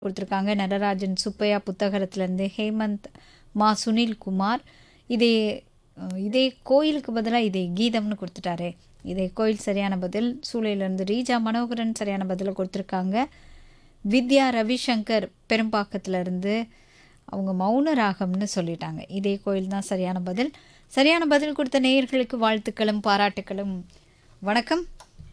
கொடுத்துருக்காங்க நடராஜன் சுப்பையா புத்தகரத்துலேருந்து ஹேமந்த் மா சுனில்குமார் இதே அஹ், இதே கோயிலுக்கு பதிலாக இதே கீதம்னு கொடுத்துட்டாரே இதே கோயில் சரியான பதில் சூளையிலேருந்து ரீஜா மனோகரன் சரியான பதிலை கொடுத்துருக்காங்க வித்யா ரவிசங்கர் பெரும்பாக்கத்துலேருந்து அவங்க மௌன ராகம்னு சொல்லிட்டாங்க இதே கோயில் தான் சரியான பதில் சரியான பதில் கொடுத்த நேயர்களுக்கு வாழ்த்துக்களும் பாராட்டுக்களும் வணக்கம்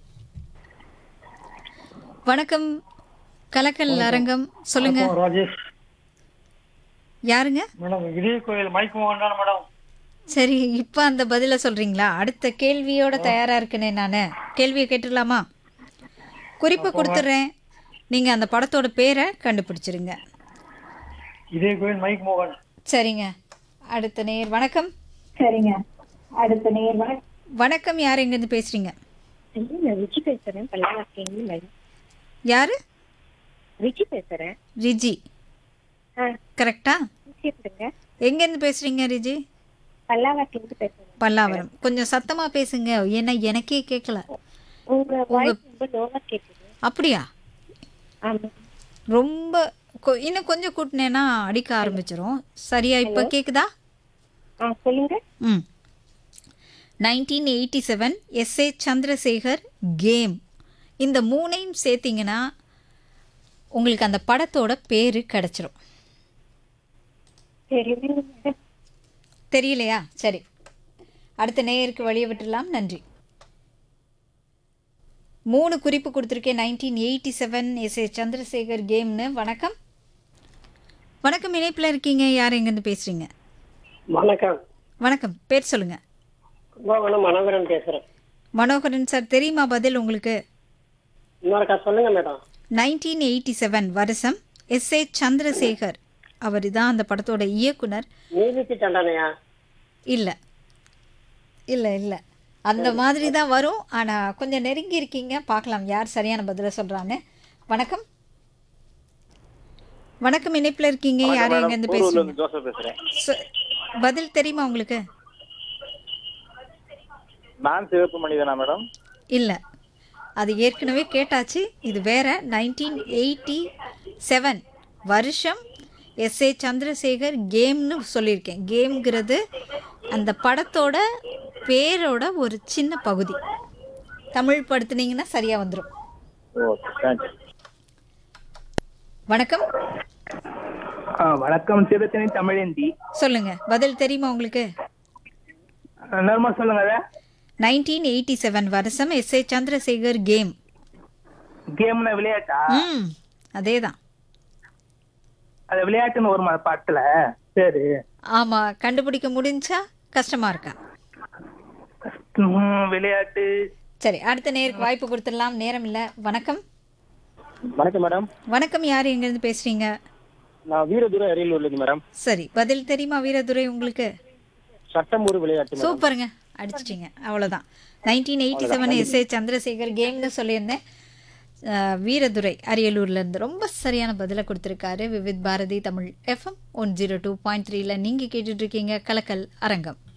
வணக்கம் கலக்கல் அரங்கம் சொல்லுங்க வணக்கம், ராஜேஷ் யாருங்க மேடம் இதே கோயில் மைக் மோகன் தானே மேடம் சரி இப்போ அந்த பதிலை சொல்றீங்களா அடுத்த கேள்வியோட தயாரா இருக்கனே நான் கேள்வியை கேட்டுடலாமா குறிப்பு கொடுத்துட்றேன் நீங்க அந்த படத்தோட பேரை கண்டுபிடிச்சிருங்க இதே கோயில் மைக் மோகன் சரிங்க அடுத்த நேர் வணக்கம் சரிங்க அடுத்த நேர் வணக்கம் வணக்கம் யார் எங்கேருந்து பேசுறீங்க நான் ரிச்சி பேசுறேன் பல்லாவாக்கிங்க யாரு ரிச்சி பேசுறேன் ரிஜி ஆ கரெக்டா கேட்டுங்க எங்கேருந்து பேசுறீங்க ரிஜி பல்லாவாக்கிலிருந்து பேசுறேன் பல்லாவரம் கொஞ்சம் சத்தமா பேசுங்க ஏன்னா எனக்கே கேட்கல உங்க வாய்ஸ் ரொம்ப லோவா கேக்குது அப்படியா ஆமா ரொம்ப கொ- இன்னும் கொஞ்சம் கூட்டினேன்னா அடிக்க ஆரம்பிச்சிரும் சரியா இப்போ கேக்குதா ஆ சொல்லுங்க ம் nineteen eighty seven SA Chandrasekhar game இந்த மூணையும் சேர்த்திங்கன்னா உங்களுக்கு அந்த படத்தோட பேர் கிடச்சிரும் தெரியல தெரியலையா சரி அடுத்த நேயருக்கு வழியை விட்டுடலாம் நன்றி மூணு குறிப்பு கொடுத்துருக்கேன் nineteen eighty seven SA Chandrasekhar கேம்னு வணக்கம் வணக்கம் இணைப்பில் இருக்கீங்க யார் எங்கேருந்து பேசுகிறீங்க வணக்கம் வணக்கம் பேர் சொல்லுங்கள் கும்பகோணம் மனோகரன் பேசுறேன் மனோகரன் சார் தெரியுமா பதில் உங்களுக்கு இன்னொருக்கா சொல்லுங்க மேடம் நைன்டீன் எயிட்டி செவன் வருஷம் எஸ்ஏ சந்திரசேகர் அவர் தான் அந்த படத்தோட இயக்குனர் நீதிக்கு தண்டனையா இல்லை இல்லை இல்லை அந்த மாதிரி தான் வரும் ஆனால் கொஞ்சம் நெருங்கி இருக்கீங்க பார்க்கலாம் யார் சரியான பதிலை சொல்கிறான்னு வணக்கம் வணக்கம் இணைப்பில் இருக்கீங்க யார் எங்கேருந்து பேசுறீங்க ஜோசப் பேசுறேன் சொ- பதில் தெரியுமா உங்களுக்கு நான் சிவப்பு மனிதனா மேடம் இல்லை அது ஏற்கனவே கேட்டாச்சு இது வேற நைன்டீன் எயிட்டி செவன் வருஷம் எஸ்ஏ சந்திரசேகர் கேம்னு சொல்லியிருக்கேன் கேம்ங்கிறது அந்த படத்தோட பேரோட ஒரு சின்ன பகுதி தமிழ் படுத்துனீங்கன்னா சரியாக வந்துடும் ஓகே தேங்க்யூ வணக்கம் ஆ, வணக்கம் சிவத்தினி தமிழேந்தி சொல்லுங்க பதில் தெரியுமா உங்களுக்கு நிர்மா சொல்லுங்க அத நைன்டீன் எயிட்டி செவன் வருஷம் எஸ்ஏ சந்திரசேகர் கேம் கேம்னா விளையாட்டா ம் அதே தான் அது விளையாட்டுன்னு ஒரு பாட்டுல சரி ஆமாம் கண்டுபிடிக்க முடிஞ்சா கஷ்டமாக இருக்கா ம், விளையாட்டு சரி அடுத்த நேருக்கு வாய்ப்பு கொடுத்துடலாம் நேரம் இல்லை வணக்கம் வணக்கம் மேடம் வணக்கம் யார் எங்கேருந்து பேசுறீங்க நான் வீரதுரை அரியலூர்லேருந்து மேடம் சரி பதில் தெரியுமா வீரதுரை உங்களுக்கு சட்டம் ஒரு விளையாட்டு மேடம் சூப்பருங்க அடிச்சிட்டிங்க அவ்வளோதான் nineteen eighty seven SA Chandrasekhar கேம்னு சொல்லியிருந்தேன் அஹ், வீரதுரை அரியலூர்லேருந்து ரொம்ப சரியான பதிலை கொடுத்துருக்காரு Vividh Bharati Tamil FM one zero two point த்ரீல நீங்கள் கேட்டுட்ருக்கீங்க கலக்கல் அரங்கம்